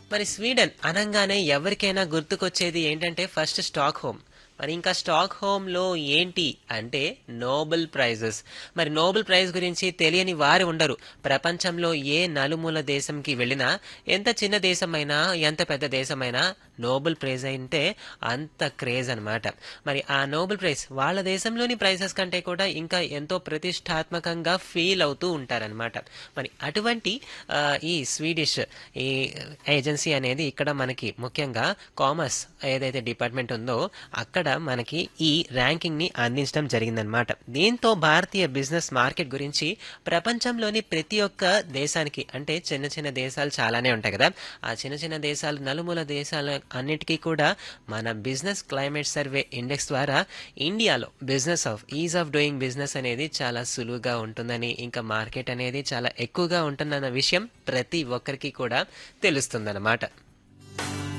మరి స్వీడన్ అనంగానే ఎవరికైనా గుర్తుకొచ్చేది ఏంటంటే ఫస్ట్ స్టాక్ హోమ్ మరి ఇంకా స్టాక్ హోమ్లో ఏంటి అంటే నోబెల్ ప్రైజెస్ మరి నోబెల్ ప్రైజ్ గురించి తెలియని వారు ఉండరు ప్రపంచంలో ఏ నలుమూల దేశంకి వెళ్ళినా ఎంత చిన్న దేశమైనా ఎంత పెద్ద దేశమైనా నోబెల్ ప్రైజ్ అంటే అంత క్రేజ్ అన్నమాట మరి ఆ నోబెల్ ప్రైజ్ వాళ్ళ దేశంలోని ప్రైజెస్ కంటే కూడా ఇంకా ఎంతో ప్రతిష్టాత్మకంగా ఫీల్ అవుతూ ఉంటారనమాట మరి అటువంటి ఆ, ఈ స్వీడిష్ ఈ ఏజెన్సీ అనేది ఇక్కడ మనకి ముఖ్యంగా కామర్స్ ఏదైతే డిపార్ట్మెంట్ ఉందో అక్కడ మనకి ఈ ర్యాంకింగ్ ని అందించడం జరిగిందనమాట దీంతో భారతీయ బిజినెస్ మార్కెట్ గురించి ప్రపంచంలోని ప్రతి ఒక్క దేశానికి అంటే చిన్న చిన్న దేశాలు చాలానే ఉంటాయి కదా ఆ చిన్న చిన్న దేశాలు నలుమూల దేశాల అన్నిటికీ కూడా మన బిజినెస్ క్లైమేట్ సర్వే ఇండెక్స్ ద్వారా ఇండియాలో business of ease of doing business అనేది చాలా సులువుగా ఉంటుందని ఇంకా మార్కెట్ అనేది చాలా ఎక్కువగా ఉంటుందన్న విషయం ప్రతి ఒక్కరికి కూడా తెలుస్తుందన్నమాట